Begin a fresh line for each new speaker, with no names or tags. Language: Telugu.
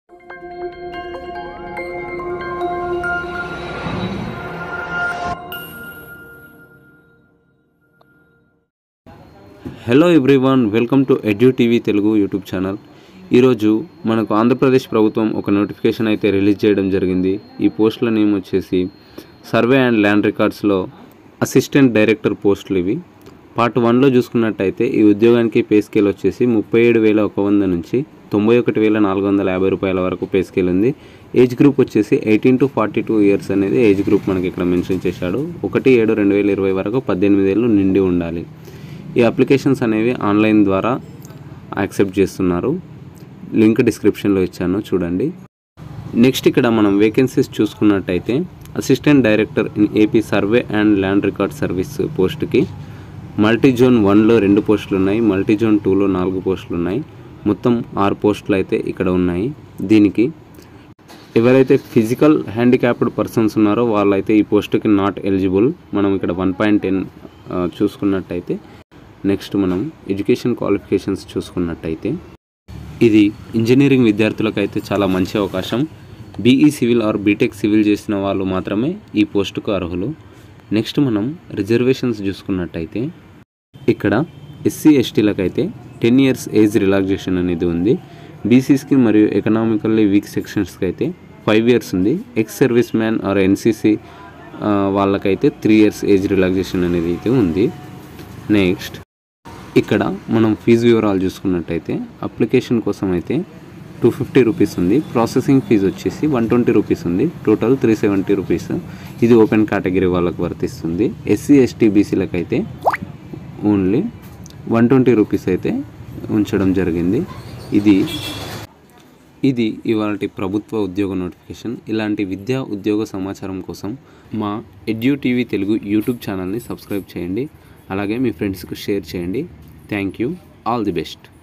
hello everyone welcome to edu TV Telugu YouTube channel ఈరోజు మనకు ఆంధ్రప్రదేశ్ ప్రభుత్వం ఒక నోటిఫికేషన్ అయితే రిలీజ్ చేయడం జరిగింది ఈ పోస్టుల నేమ్ వచ్చేసి సర్వే అండ్ ల్యాండ్ రికార్డ్స్లో అసిస్టెంట్ డైరెక్టర్ పోస్టులు ఇవి పార్ట్ వన్లో చూసుకున్నట్టయితే ఈ ఉద్యోగానికి పే స్కేల్ వచ్చేసి ముప్పై ఏడు వేల ఒక వంద నుంచి తొంభై ఒకటి వేల నాలుగు వందల యాభై రూపాయల వరకు పే స్కేల్ ఉంది ఏజ్ గ్రూప్ వచ్చేసి eighteen to forty two years అనేది ఏజ్ గ్రూప్ మనకి ఇక్కడ మెన్షన్ చేశాడు ఒకటి ఏడు రెండు వేల ఇరవై వరకు పద్దెనిమిది ఏళ్ళు నిండి ఉండాలి ఈ అప్లికేషన్స్ అనేవి ఆన్లైన్ ద్వారా యాక్సెప్ట్ చేస్తున్నారు లింక్ డిస్క్రిప్షన్లో ఇచ్చాను చూడండి నెక్స్ట్ ఇక్కడ మనం వేకెన్సీస్ చూసుకున్నట్టయితే assistant director in AP survey and land record service పోస్ట్కి మల్టీ జోన్ వన్లో రెండు పోస్టులు ఉన్నాయి మల్టీ జోన్ టూలో నాలుగు పోస్టులు ఉన్నాయి మొత్తం ఆరు పోస్టులు అయితే ఇక్కడ ఉన్నాయి దీనికి ఎవరైతే ఫిజికల్ హ్యాండిక్యాప్డ్ పర్సన్స్ ఉన్నారో వాళ్ళైతే ఈ పోస్ట్కి నాట్ ఎలిజిబుల్ మనం ఇక్కడ వన్ పాయింట్ టెన్ చూసుకున్నట్టయితే నెక్స్ట్ మనం ఎడ్యుకేషన్ క్వాలిఫికేషన్స్ చూసుకున్నట్టయితే ఇది ఇంజనీరింగ్ విద్యార్థులకు అయితే చాలా మంచి అవకాశం BE civil or B Tech civil చేసిన వాళ్ళు మాత్రమే ఈ పోస్టుకు అర్హులు నెక్స్ట్ మనం రిజర్వేషన్స్ చూసుకున్నట్టయితే ఇక్కడ ఎస్సీ ఎస్టీలకు అయితే టెన్ ఇయర్స్ ఏజ్ రిలాక్సేషన్ అనేది ఉంది బీసీస్కి మరియు ఎకనామికల్లీ వీక్ సెక్షన్స్కి అయితే ఫైవ్ ఇయర్స్ ఉంది ex service man or NCC వాళ్ళకైతే త్రీ ఇయర్స్ ఏజ్ రిలాక్సేషన్ అనేది అయితే ఉంది నెక్స్ట్ ఇక్కడ మనం ఫీజు వివరాలు చూసుకున్నట్టయితే అప్లికేషన్ కోసం అయితే టూ ఫిఫ్టీ రూపీస్ ఉంది ప్రాసెసింగ్ ఫీజు వచ్చేసి వన్ ట్వంటీ రూపీస్ ఉంది టోటల్ త్రీ సెవెంటీ రూపీస్ ఇది ఓపెన్ కేటగిరీ వాళ్ళకు వర్తిస్తుంది ఎస్సీ ఎస్టీ బీసీలకు అయితే ఓన్లీ వన్ ట్వంటీ రూపీస్ అయితే ఉంచడం జరిగింది ఇది ఇది ఇవాళ ప్రభుత్వ ఉద్యోగ నోటిఫికేషన్ ఇలాంటి విద్యా ఉద్యోగ సమాచారం కోసం మా ఎడ్యూ టీవీ తెలుగు యూట్యూబ్ ఛానల్ని సబ్స్క్రైబ్ చేయండి అలాగే మీ ఫ్రెండ్స్కి షేర్ చేయండి thank you all the best